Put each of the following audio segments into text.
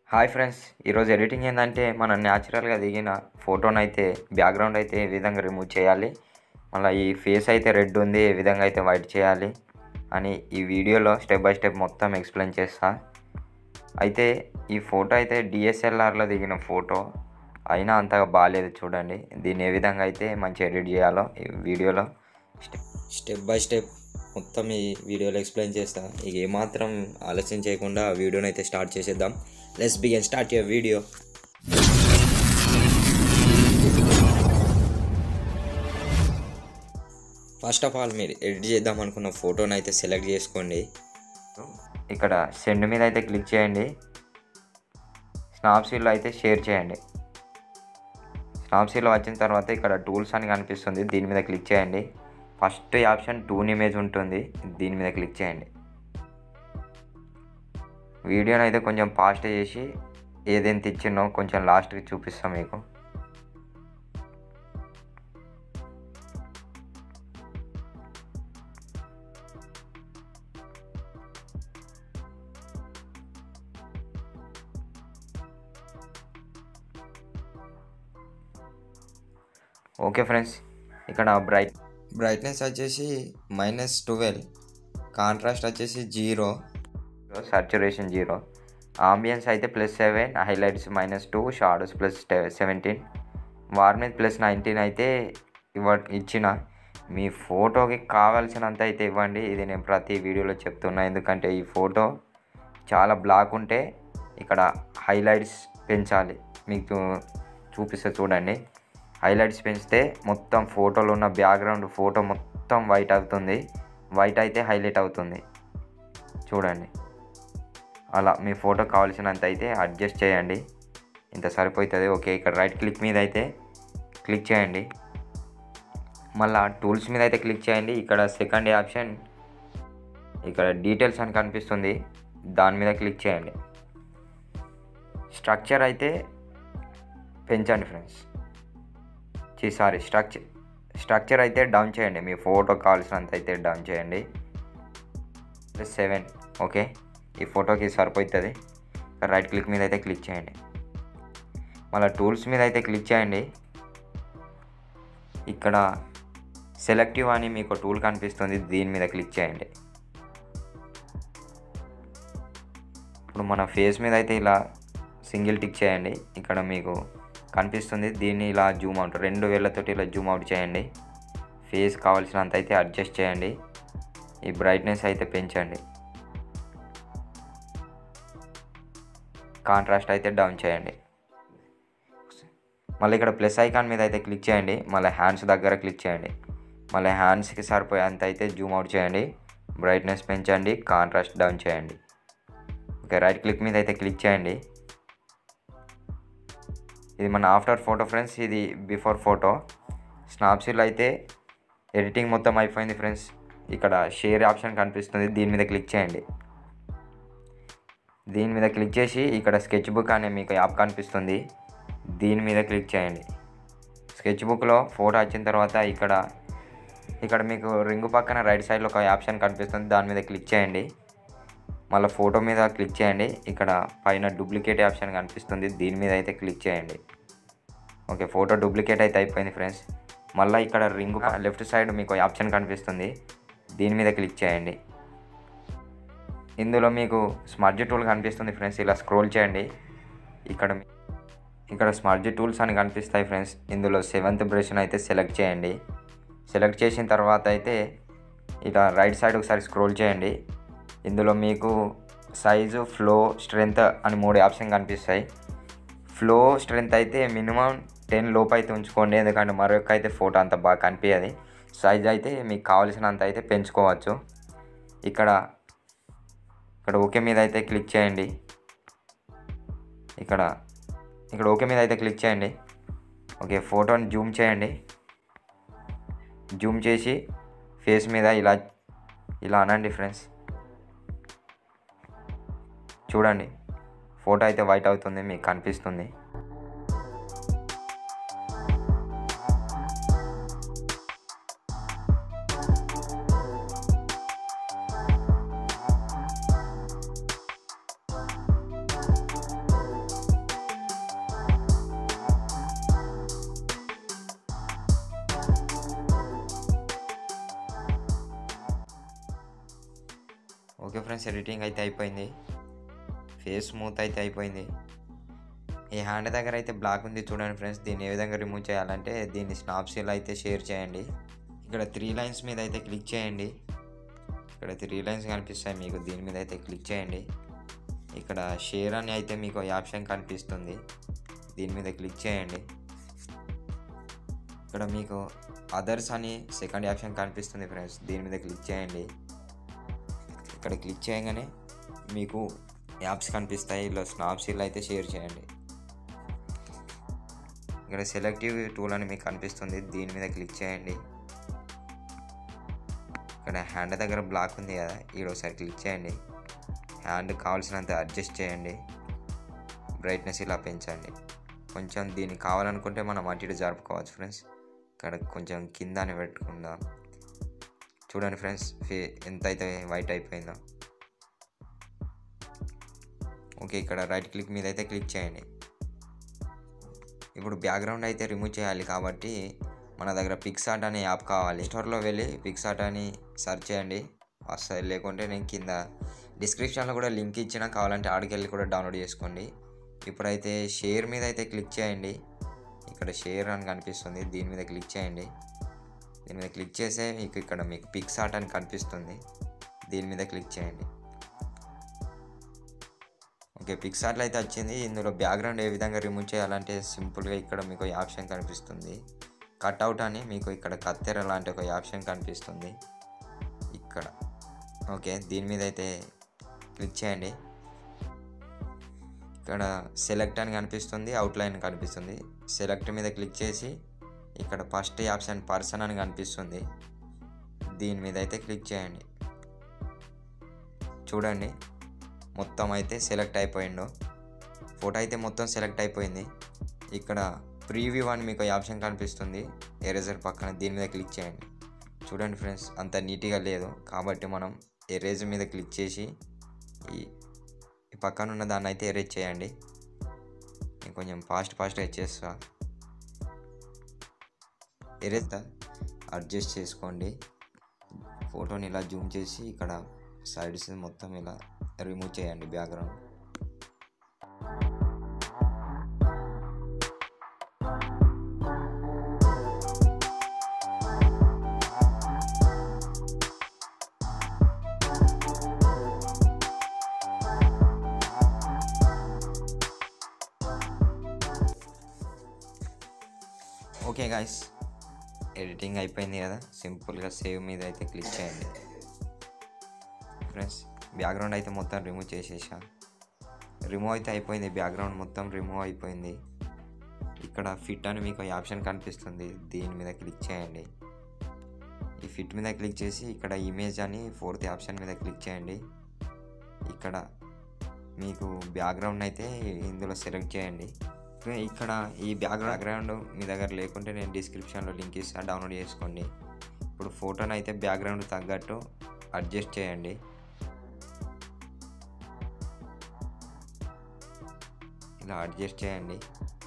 hi friends ఈరోజు editing ఏంటంటే మనం న్యాచురల్గా దిగిన ఫోటోని అయితే బ్యాక్గ్రౌండ్ అయితే ఏ విధంగా రిమూవ్ చేయాలి మళ్ళీ ఈ ఫేస్ అయితే రెడ్ ఉంది ఏ విధంగా అయితే వైట్ చేయాలి అని ఈ వీడియోలో స్టెప్ బై స్టెప్ మొత్తం ఎక్స్ప్లెయిన్ చేస్తా అయితే ఈ ఫోటో అయితే డిఎస్ఎల్ఆర్లో దిగిన ఫోటో అయినా అంతగా బాగాలేదు చూడండి దీన్ని ఏ విధంగా అయితే మంచి ఎడిట్ చేయాలో ఈ వీడియోలో స్టెప్ బై స్టెప్ మొత్తం ఈ వీడియోలో ఎక్స్ప్లెయిన్ చేస్తా ఇక ఏమాత్రం ఆలస్యం చేయకుండా ఆ వీడియోని అయితే స్టార్ట్ చేసేద్దాం let's begin start your video first of all మీరు ఎడిట్ చేద్దాం అనుకున్న ఫోటోని అయితే సెలెక్ట్ చేసుకోండి ఇక్కడ సెండ్ మీద అయితే క్లిక్ చేయండి స్నాప్సీల్లో అయితే షేర్ చేయండి స్నాప్సీలో వచ్చిన తర్వాత ఇక్కడ టూల్స్ అని కనిపిస్తుంది దీని మీద క్లిక్ చేయండి ఫస్ట్ ఆప్షన్ టూన్ ఇమేజ్ ఉంటుంది దీని మీద క్లిక్ చేయండి వీడియోని అయితే కొంచెం ఫాస్ట్ చేసి ఏదైనా తెచ్చినో కొంచెం లాస్ట్కి చూపిస్తాం మీకు ఓకే ఫ్రెండ్స్ ఇక్కడ బ్రైట్ బ్రైట్నెస్ వచ్చేసి మైనస్ ట్వెల్వ్ కాంట్రాస్ట్ వచ్చేసి జీరో సర్చురేషన్ జీరో ఆంబియన్స్ అయితే plus seven highlights minus two shadows plus seventeen warmth plus nineteen అయితే ఇవ్వ ఇచ్చిన మీ ఫోటోకి కావాల్సినంత అయితే ఇవ్వండి ఇది నేను ప్రతి వీడియోలో చెప్తున్నా ఎందుకంటే ఈ ఫోటో చాలా బ్లాక్ ఉంటే ఇక్కడ హైలైట్స్ పెంచాలి మీకు చూపిస్తే చూడండి హైలైట్స్ పెంచితే మొత్తం ఫోటోలో ఉన్న బ్యాక్గ్రౌండ్ ఫోటో మొత్తం వైట్ అవుతుంది వైట్ అయితే హైలైట్ అవుతుంది చూడండి అలా మీ ఫోటో కావాల్సినంత అయితే అడ్జస్ట్ చేయండి ఇంత సరిపోతుంది ఓకే ఇక్కడ రైట్ క్లిక్ మీద అయితే క్లిక్ చేయండి మళ్ళా టూల్స్ మీద అయితే క్లిక్ చేయండి ఇక్కడ సెకండ్ ఆప్షన్ ఇక్కడ డీటెయిల్స్ అని కనిపిస్తుంది దాని మీద క్లిక్ చేయండి స్ట్రక్చర్ అయితే పెంచండి ఫ్రెండ్స్ చీ సారీ స్ట్రక్చర్ స్ట్రక్చర్ అయితే డౌన్ చేయండి మీ ఫోటో కావాల్సినంత అయితే డౌన్ చేయండి ప్లస్ సెవెన్ ఓకే ఈ ఫోటోకి సరిపోతుంది రైట్ క్లిక్ మీద అయితే క్లిక్ చేయండి మళ్ళీ టూల్స్ మీద అయితే క్లిక్ చేయండి ఇక్కడ సెలెక్టివ్ అని మీకు టూల్ కనిపిస్తుంది దీని మీద క్లిక్ చేయండి ఇప్పుడు మన ఫేస్ మీద అయితే ఇలా సింగిల్ టిక్ చేయండి ఇక్కడ మీకు కనిపిస్తుంది దీన్ని ఇలా జూమ్ అవుట్ రెండు వేళ్ళతోటి ఇలా జూమ్ అవుట్ చేయండి ఫేస్ కావాల్సినంత అయితే అడ్జస్ట్ చేయండి ఈ బ్రైట్నెస్ అయితే పెంచండి కాంట్రాస్ట్ అయితే డౌన్ చేయండి మళ్ళీ ఇక్కడ ప్లస్ ఐకాన్ మీద అయితే క్లిక్ చేయండి మళ్ళీ హ్యాండ్స్ దగ్గర క్లిక్ చేయండి మళ్ళీ హ్యాండ్స్కి సరిపోయేంత అయితే జూమ్ అవుట్ చేయండి బ్రైట్నెస్ పెంచండి కాంట్రాస్ట్ డౌన్ చేయండి ఓకే రైట్ క్లిక్ మీద అయితే క్లిక్ చేయండి ఇది మన ఆఫ్టర్ ఫోటో ఫ్రెండ్స్ ఇది బిఫోర్ ఫోటో స్నాప్సీల్ అయితే ఎడిటింగ్ మొత్తం అయిపోయింది ఫ్రెండ్స్ ఇక్కడ షేర్ ఆప్షన్ కనిపిస్తుంది దీని మీద క్లిక్ చేయండి దీని మీద క్లిక్ చేసి ఇక్కడ స్కెచ్ బుక్ అనే మీకు యాప్ కనిపిస్తుంది దీని మీద క్లిక్ చేయండి స్కెచ్ బుక్లో ఫోటో వచ్చిన తర్వాత ఇక్కడ ఇక్కడ మీకు రింగు పక్కన రైట్ సైడ్లో ఒక ఆప్షన్ కనిపిస్తుంది దాని మీద క్లిక్ చేయండి మళ్ళీ ఫోటో మీద క్లిక్ చేయండి ఇక్కడ పైన డూప్లికేట్ ఆప్షన్ కనిపిస్తుంది దీని మీద అయితే క్లిక్ చేయండి ఓకే ఫోటో డూప్లికేట్ అయితే అయిపోయింది ఫ్రెండ్స్ మళ్ళీ ఇక్కడ రింగ్ లెఫ్ట్ సైడ్ మీకు ఆప్షన్ కనిపిస్తుంది దీని మీద క్లిక్ చేయండి ఇందులో మీకు స్మర్జ్ టూల్ కనిపిస్తుంది ఫ్రెండ్స్ ఇలా స్క్రోల్ చేయండి ఇక్కడ ఇక్కడ స్మర్జ్ టూల్స్ అని కనిపిస్తాయి ఫ్రెండ్స్ ఇందులో సెవెంత్ బ్రష్ని అయితే సెలెక్ట్ చేయండి సెలెక్ట్ చేసిన తర్వాత అయితే ఇలా రైట్ సైడ్ ఒకసారి స్క్రోల్ చేయండి ఇందులో మీకు సైజు ఫ్లో స్ట్రెంత్ అని మూడు ఆప్షన్ కనిపిస్తాయి ఫ్లో స్ట్రెంత్ అయితే మినిమం టెన్ లోపు అయితే ఉంచుకోండి ఎందుకంటే మరొక అయితే ఫోటో అంత బాగా కనిపించదు సైజ్ అయితే మీకు కావాల్సినంత అయితే పెంచుకోవచ్చు ఇక్కడ ఇక్కడ ఓకే మీద అయితే క్లిక్ చేయండి ఇక్కడ ఇక్కడ ఓకే మీద అయితే క్లిక్ చేయండి ఓకే ఫోటోని జూమ్ చేయండి జూమ్ చేసి ఫేస్ మీద ఇలా ఇలా అనండి ఫ్రెండ్స్ చూడండి ఫోటో అయితే వైట్ అవుతుంది మీకు కనిపిస్తుంది ఫ్రెండ్స్ ఎడిటింగ్ అయితే అయిపోయింది ఫేస్ స్మూత్ అయితే అయిపోయింది ఈ హ్యాండ్ దగ్గర అయితే బ్లాక్ ఉంది చూడండి ఫ్రెండ్స్ దీన్ని ఏ విధంగా రిమూవ్ చేయాలంటే దీన్ని స్నాప్సీల్ అయితే షేర్ చేయండి ఇక్కడ త్రీ లైన్స్ మీద అయితే క్లిక్ చేయండి ఇక్కడ త్రీ లైన్స్ కనిపిస్తాయి మీకు దీని మీద అయితే క్లిక్ చేయండి ఇక్కడ షేర్ అని అయితే మీకు ఈ ఆప్షన్ కనిపిస్తుంది దీని మీద క్లిక్ చేయండి ఇక్కడ మీకు అదర్స్ అని సెకండ్ ఆప్షన్ కనిపిస్తుంది ఫ్రెండ్స్ దీని మీద క్లిక్ చేయండి ఇక్కడ క్లిక్ చేయగానే మీకు యాప్స్ కనిపిస్తాయి ఇలా స్నాప్సీల్ అయితే షేర్ చేయండి ఇక్కడ సెలెక్టివ్ టూల్ అని మీకు కనిపిస్తుంది దీని మీద క్లిక్ చేయండి ఇక్కడ హ్యాండ్ దగ్గర బ్లాక్ ఉంది కదా ఈడ ఒకసారి క్లిక్ చేయండి హ్యాండ్ కావాల్సినంత అడ్జస్ట్ చేయండి బ్రైట్నెస్ ఇలా పెంచండి కొంచెం దీన్ని కావాలనుకుంటే మనం అటు ఇటు జరుపుకోవచ్చు ఫ్రెండ్స్ ఇక్కడ కొంచెం కింద అని పెట్టుకుందాం చూడండి ఫ్రెండ్స్ ఫే ఎంత అయితే వైట్ అయిపోయిందో ఓకే ఇక్కడ రైట్ క్లిక్ మీద అయితే క్లిక్ చేయండి ఇప్పుడు బ్యాక్గ్రౌండ్ అయితే రిమూవ్ చేయాలి కాబట్టి మన దగ్గర పిక్సార్ట్ అనే యాప్ కావాలి స్టోర్లో వెళ్ళి పిక్సార్ట్ అని సెర్చ్ చేయండి వస్తుంది లేకుంటే నేను కింద డిస్క్రిప్షన్లో కూడా లింక్ ఇచ్చినా కావాలంటే ఆడికి వెళ్ళి కూడా డౌన్లోడ్ చేసుకోండి ఇప్పుడైతే షేర్ మీద అయితే క్లిక్ చేయండి ఇక్కడ షేర్ అని కనిపిస్తుంది దీని మీద క్లిక్ చేయండి దీని మీద క్లిక్ చేస్తే మీకు ఇక్కడ మీకు పిక్సార్ట్ అని కనిపిస్తుంది దీని మీద క్లిక్ చేయండి ఓకే పిక్సార్ట్లో అయితే వచ్చింది ఇందులో బ్యాక్గ్రౌండ్ ఏ విధంగా రిమూవ్ చేయాలంటే సింపుల్గా ఇక్కడ మీకు ఈ ఆప్షన్ కనిపిస్తుంది కట్అవుట్ అని మీకు ఇక్కడ కత్తెర లాంటి ఒక ఆప్షన్ కనిపిస్తుంది ఇక్కడ ఓకే దీని మీద అయితే క్లిక్ చేయండి ఇక్కడ సెలెక్ట్ అని కనిపిస్తుంది అవుట్లైన్ కనిపిస్తుంది సెలెక్ట్ మీద క్లిక్ చేసి ఇక్కడ ఫస్ట్ ఆప్షన్ పర్సన్ అని కనిపిస్తుంది దీని మీద అయితే క్లిక్ చేయండి చూడండి మొత్తం అయితే సెలెక్ట్ అయిపోయిండు ఫోటో అయితే మొత్తం సెలెక్ట్ అయిపోయింది ఇక్కడ ప్రీవ్యూ అని మీకు ఈ ఆప్షన్ కనిపిస్తుంది ఎరేజర్ పక్కన దీని మీద క్లిక్ చేయండి చూడండి ఫ్రెండ్స్ అంత నీట్గా లేదు కాబట్టి మనం ఎరేజ్ మీద క్లిక్ చేసి ఈ ఈ పక్కన ఉన్న దాన్ని అయితే ఎరేజ్ చేయండి నేను కొంచెం ఫాస్ట్ ఫాస్ట్గా చేస్తా ఎరేజ్ అడ్జస్ట్ చేసుకోండి ఫోటోని ఇలా జూమ్ చేసి ఇక్కడ సైడ్స్ మొత్తం ఇలా రిమూవ్ చేయండి బ్యాక్గ్రౌండ్ ఓకే గాయస్ ఎడిటింగ్ అయిపోయింది కదా సింపుల్గా సేవ్ మీద అయితే క్లిక్ చేయండి ఫ్రెండ్స్ బ్యాక్గ్రౌండ్ అయితే మొత్తం రిమూవ్ చేసేసా రిమూవ్ అయితే అయిపోయింది బ్యాక్గ్రౌండ్ మొత్తం రిమూవ్ అయిపోయింది ఇక్కడ ఫిట్ అని మీకు ఈ ఆప్షన్ కనిపిస్తుంది దీని మీద క్లిక్ చేయండి ఈ ఫిట్ మీద క్లిక్ చేసి ఇక్కడ ఇమేజ్ అని ఫోర్త్ ఆప్షన్ మీద క్లిక్ చేయండి ఇక్కడ మీకు బ్యాక్గ్రౌండ్ అయితే ఇందులో సెలెక్ట్ చేయండి ఇక్కడ ఈ బ్యాక్గ్రౌండ్ మీ దగ్గర లేకుంటే నేను డిస్క్రిప్షన్లో లింక్ ఇస్తాను డౌన్లోడ్ చేసుకోండి ఇప్పుడు ఫోటోని అయితే బ్యాక్గ్రౌండ్ తగ్గట్టు అడ్జస్ట్ చేయండి ఇలా అడ్జస్ట్ చేయండి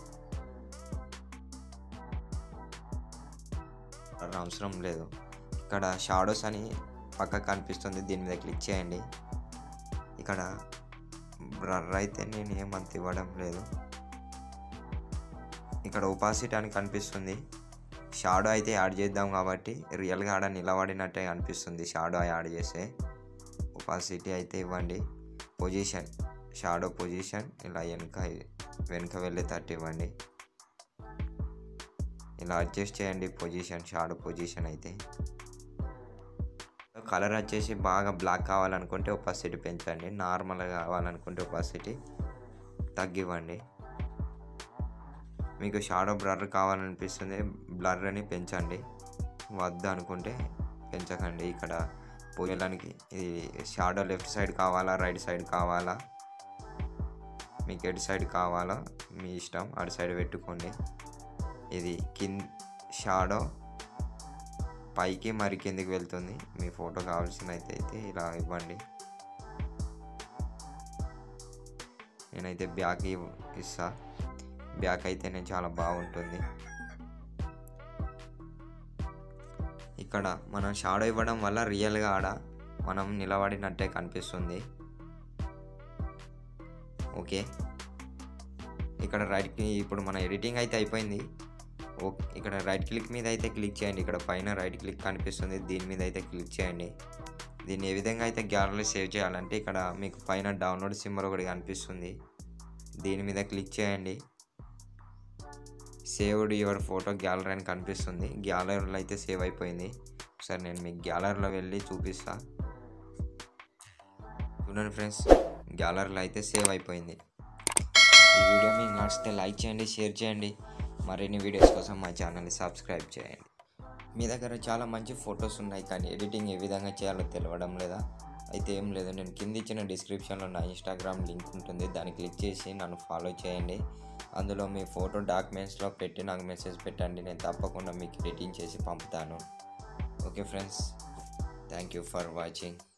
అవసరం లేదు ఇక్కడ షాడోస్ అని పక్కకు కనిపిస్తుంది దీని మీద క్లిక్ చేయండి ఇక్కడ బ్రర్ అయితే నేను ఏమంత ఇవ్వడం లేదు ఇక్కడ ఒపాసిటీ అని కనిపిస్తుంది షాడో అయితే యాడ్ చేద్దాం కాబట్టి రియల్గా ఆడ నిలబడినట్టే అనిపిస్తుంది షాడో యాడ్ చేస్తే ఒపాసిటీ అయితే ఇవ్వండి పొజిషన్ షాడో పొజిషన్ ఇలా వెనుక వెనుక వెళ్ళేటట్టు ఇవ్వండి ఇలా అడ్జస్ట్ చేయండి పొజిషన్ షాడో పొజిషన్ అయితే కలర్ వచ్చేసి బాగా బ్లాక్ కావాలనుకుంటే ఒపాసిటీ పెంచండి నార్మల్గా కావాలనుకుంటే ఒపాసిటీ తగ్గివ్వండి మీకు షాడో బ్లర్ కావాలనిపిస్తుంది బ్లర్ అని పెంచండి వద్దు అనుకుంటే పెంచకండి ఇక్కడ పోయడానికి ఇది షాడో లెఫ్ట్ సైడ్ కావాలా రైట్ సైడ్ కావాలా మీకు ఎటు సైడ్ కావాలో మీ ఇష్టం అటు సైడ్ పెట్టుకోండి ఇది కింద షాడో పైకి మరి కిందికి వెళ్తుంది మీ ఫోటో కావాల్సిన అయితే అయితే ఇలా ఇవ్వండి నేనైతే బ్యాక్ ఇస్తా బ్యాక్ అయితేనే చాలా బాగుంటుంది ఇక్కడ మనం షాడో ఇవ్వడం వల్ల రియల్గా ఆడ మనం నిలబడినట్టే కనిపిస్తుంది ఓకే ఇక్కడ రైట్ ఇప్పుడు మన ఎడిటింగ్ అయితే అయిపోయింది ఓకే ఇక్కడ రైట్ క్లిక్ మీద అయితే క్లిక్ చేయండి ఇక్కడ పైన రైట్ క్లిక్ కనిపిస్తుంది దీని మీద అయితే క్లిక్ చేయండి దీన్ని ఏ విధంగా అయితే గ్యాలరీ సేవ్ చేయాలంటే ఇక్కడ మీకు పైన డౌన్లోడ్ సింబల్ ఒకటి కనిపిస్తుంది దీని మీద క్లిక్ చేయండి సేవ్డ్ యువర్ ఫోటో గ్యాలరీ అని కనిపిస్తుంది గ్యాలరీలో అయితే సేవ్ అయిపోయింది సరే నేను మీకు గ్యాలరీలో వెళ్ళి చూపిస్తా చూడండి ఫ్రెండ్స్ గ్యాలరీలో అయితే సేవ్ అయిపోయింది ఈ వీడియో మీకు నచ్చితే లైక్ చేయండి షేర్ చేయండి మరిన్ని వీడియోస్ కోసం మా ఛానల్ని సబ్స్క్రైబ్ చేయండి మీ దగ్గర చాలా మంచి ఫొటోస్ ఉన్నాయి కానీ ఎడిటింగ్ ఏ విధంగా చేయాలో తెలియడం లేదా అయితే ఏం లేదు నేను కింద ఇచ్చిన డిస్క్రిప్షన్లో నా ఇన్స్టాగ్రామ్ లింక్ ఉంటుంది దాన్ని క్లిక్ చేసి నన్ను ఫాలో చేయండి అందులో మీ ఫోటో డాక్యుమెంట్స్లో పెట్టి నాకు మెసేజ్ పెట్టండి నేను తప్పకుండా మీకు ఎడిటింగ్ చేసి పంపుతాను okay friends thank you for watching